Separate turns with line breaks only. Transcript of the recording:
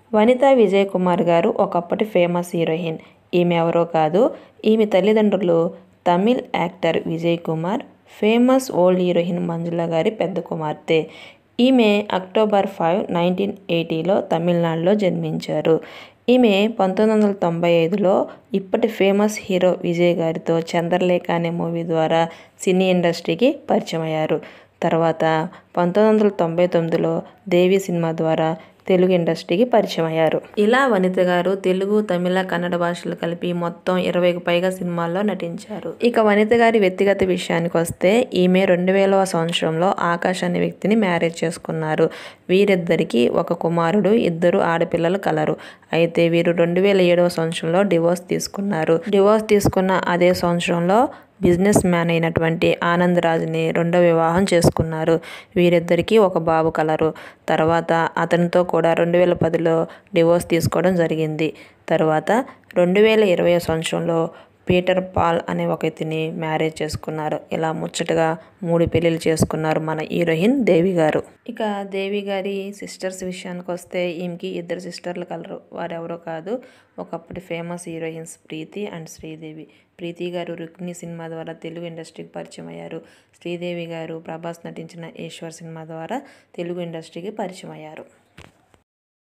వనిత విజయ్ కుమార్ గారు ఒకప్పటి famous heroine ఈమె ఎవరో కాదు ఈమె తల్లిదండ్రులు Tamil actor Vijay Kumar famous old heroine Manjula గారి పెద్ద కుమార్తె ఈమె అక్టోబర్ ఫైవ్ నైన్టీన్ ఎయిటీలో తమిళనాడులో జన్మించారు ఈమె పంతొమ్మిది వందల తొంభై ఐదులో ఇప్పటి ఫేమస్ హీరో విజయ్ గారితో చంద్రలేఖ అనే మూవీ ద్వారా సినీ ఇండస్ట్రీకి పరిచయం అయ్యారు తర్వాత పంతొమ్మిది వందల తొంభై తొమ్మిదిలో దేవి సినిమా ద్వారా తెలుగు ఇండస్ట్రీకి పరిచయం అయ్యారు ఇలా వనిత గారు తెలుగు తమిళ కన్నడ భాషలు కలిపి మొత్తం ఇరవైకి పైగా సినిమాల్లో నటించారు ఇక వనిత గారి వ్యక్తిగత విషయానికి వస్తే ఈమె రెండు వేలవ సంవత్సరంలో ఆకాష్ అనే వ్యక్తిని మ్యారేజ్ చేసుకున్నారు వీరిద్దరికి ఒక కుమారుడు ఇద్దరు ఆడపిల్లలు కలరు అయితే వీరు రెండు వేల ఏడవ సంవత్సరంలో డివోర్స్ తీసుకున్నారు డివోర్స్ తీసుకున్న అదే సంవత్సరంలో బిజినెస్ మ్యాన్ అయినటువంటి ఆనంద్ రాజ్ని రెండో వివాహం చేసుకున్నారు వీరిద్దరికీ ఒక బాబు కలరు తర్వాత అతనితో కూడా రెండు వేల పదిలో డివోర్స్ తీసుకోవడం జరిగింది తర్వాత రెండు వేల ఇరవై సంవత్సరంలో పీటర్ పాల్ అనే ఒక ఇతని మ్యారేజ్ చేసుకున్నారు ఇలా ముచ్చటగా మూడు పెళ్ళిళ్ళు చేసుకున్నారు మన హీరోయిన్ దేవి గారు ఇక దేవి గారి సిస్టర్స్ విషయానికి వస్తే ఈమెకి ఇద్దరు సిస్టర్లు కలరు వారెవరో కాదు ఒకప్పటి famous heroines Preethi and Sridevi Preethi గారు రుక్మిణి సినిమా ద్వారా తెలుగు ఇండస్ట్రీకి పరిచయం అయ్యారు శ్రీదేవి గారు ప్రభాస్ నటించిన ఈశ్వర్ సినిమా ద్వారా తెలుగు ఇండస్ట్రీకి పరిచయం అయ్యారు